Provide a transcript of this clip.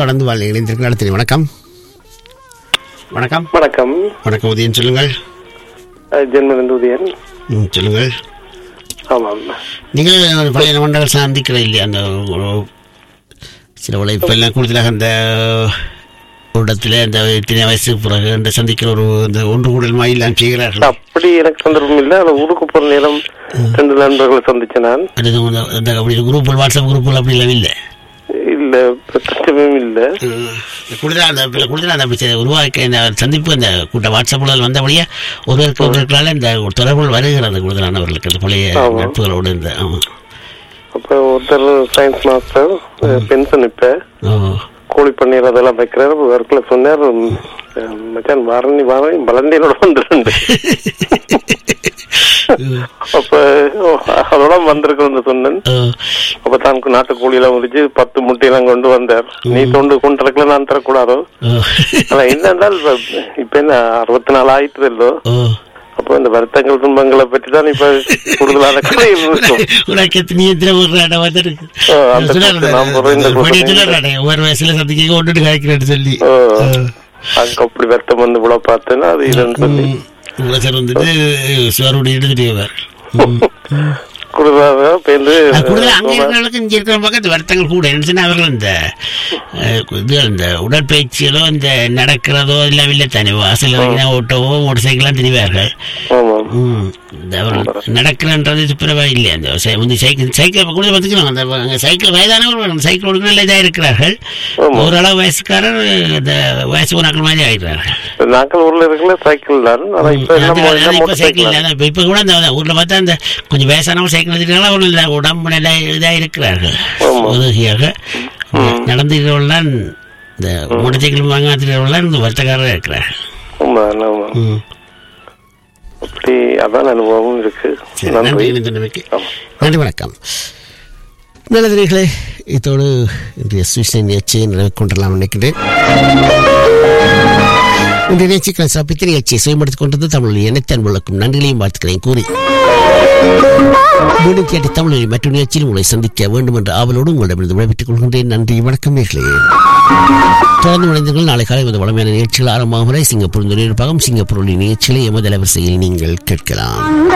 வளர்ந்து வாழ் இணைந்திருக்கிற அடுத்த வணக்கம் வணக்கம் வணக்கம் வணக்கம் உதயன் சொல்லுங்கள் ஜென்மனந்து உதயன் ம், சொல்லுங்கள் ஆமாம் நீங்கள் பழைய மண்டலம் சந்திக்கிற இல்லையா அந்த ஒரு சில உழைப்பெல்லாம் கூடுதலாக அந்த இடத்துல இந்த இத்தனை வயசு பிறகு அந்த சந்திக்கிற ஒரு இந்த ஒன்று கூடல் மாயெல்லாம் செய்கிறார்கள் அப்படி எனக்கு சந்தர்ப்பம் இல்லை அந்த ஊருக்கு போற நேரம் ரெண்டு நண்பர்களை சந்திச்சேன் நான் அது இந்த- இந்த அப்படி குரூப்பில் வாட்ஸ்அப் குரூப்பில் அப்படி எல்லாம் இல்லை இல்ல கஷ்டமும் இல்ல கூடுதலாக அந்த இப்ப கூடுதலாக அந்த அப்படி செ- உருவாக்க இந்த சந்திப்பு அந்த கூட்ட வாட்ஸ்அப்பில் வந்தபடியே ஒருவருக்கு ஒருவர்களால் இந்த தொடர்புகள் வருகிறது கூடுதலானவர்களுக்கு அந்த பழைய ஆமா. நட்புகளோடு இந்த ஆமாம் அப்ப ஒருத்தர் சயின்ஸ் மாஸ்டர் பென்ஷன் இப்ப ஓ கோழி பன்னீர் அதெல்லாம் வைக்கிறாரு ஒர்க்ல சொன்னார் உம், மச்சான் வாரணி வாரணி பலண்டியனோட வந்துருந்து அப்ப ஓ, அதோட வந்திருக்கிறேன் சொன்னேன் ஓ அப்ப தான் நாட்டு கோழியெல்லாம் முடிச்சு பத்து முட்டையெல்லாம் கொண்டு வந்தார் நீ தொண்டு கொண்டு தரக்கல நான் தரக்கூடாதோ ஓ ஆனா என்னென்றால் இப்ப- இப்ப என்ன அறுபத்தி நாலு ஆயிட்டு இல்லோ ஓ அப்ப இந்த வருத்தங்கள் துன்பங்களை பற்றி தான் இப்ப கூடுதலான கதை இருக்கும் உனக்கு நீ எத்தனை ஒரு இடம் வந்திருக்கு ஆ, அந்த கூத்து நாம் ஒரு இந்த கூத்து ஒரு வயசுல சந்திக்க கொண்டுட்டு காய்க்கிறேன்னு சொல்லி ஓ, அங்க அப்படி வருத்தம் வந்து விட பார்த்தேன்னா அது இதுன்னு சொல்லி உலகர் வந்துட்டு சுவரோடு எடுத்துட்டு கூடுதலாக பேருந்து கூடுதல் அங்க இருக்கிறவங்களுக்கு இங்க இருக்கிற பக்கத்து வருத்தங்கள் கூட இருந்துச்சுன்னா அவர்கள் இந்த அஹ், இது இந்த உடற்பயிற்சிகளோ இந்த நடக்கிறதோ இல்லை இல்லை தானே வாசல் வரைக்கும் ஓட்டவோ மோட்டர் சைக்கிளாம் தெரிவார்கள் ஆமாம் ம் இந்த அவர்கள் நடக்கிறன்றது துப்புரவா இல்லை அந்த சை- வந்து சைக்கிள் சைக்கிள் கூட பார்த்துக்கலாம் அந்த அங்கே சைக்கிள் வயதானவர்கள் அந்த சைக்கிள் ஓடுங்க நல்ல இதாக இருக்கிறார்கள் ஆமா. ஓரளவு வயசுக்காரர் இந்த வயசு போனாக்கள் மாதிரி ஆகிடுறார்கள் நாங்கள் ஊர்ல இருக்கல சைக்கிள் தான் ஆனா இப்ப எல்லாம் அது- அது எல்லாம் இப்ப மோட்டர் சைக்கிள் சைக்கிள் இல்ல. இப்ப இப்ப கூட அந்த ஊர்ல பார்த்தா அந்த கொஞ்சம் வயசானவங்க சைக்கிள் எடுத்துக்கலாம் அவங்க இல்ல உடம்பு நல்லா இதா இருக்கிறார்கள் ஆமா. உதவியாக நடந்துகிறவர்கள் இந்த மோட்டர் சைக்கிள் வாங்காதவர்கள் இந்த வருத்தக்காரர் இருக்கிறார்கள் ஆமா ஆமா ம். அப்படி அதான் அனுபவம் இருக்கு சரி, நன்றி நன்றி இணைந்தமைக்கு. ஆமா. நன்றி வணக்கம் நல்லதுகளே இதோடு இன்றைய சுவிசை நிகழ்ச்சியை நிறைவு கொண்டலாம் நினைக்கிறேன் இன்றைய நிகழ்ச்சிகளை சப்பித்த நிகழ்ச்சியை செயல்படுத்திக் கொண்டது தமிழில் இணைத்த அன்புகளுக்கும் நன்றிகளையும் வாழ்த்துக்களையும் கூறி மீண்டும் கேட்ட தமிழில் மற்ற நிகழ்ச்சியில் உங்களை சந்திக்க வேண்டும் என்ற ஆவலோடு உங்களிடமிருந்து விடைபெற்றுக் கொள்கின்றேன் நன்றி வணக்கம் நேர்களே தொடர்ந்து இணைந்தீர்கள் நாளை காலை இந்த வளமையான நிகழ்ச்சிகள் ஆரம்பமாகும் வரை சிங்கப்பூர் நிர்வாகம் சிங்கப்பூரின் நிகழ்ச்சிகளை எமது அலைவரிசையில் நீங்கள் கேட்கலாம்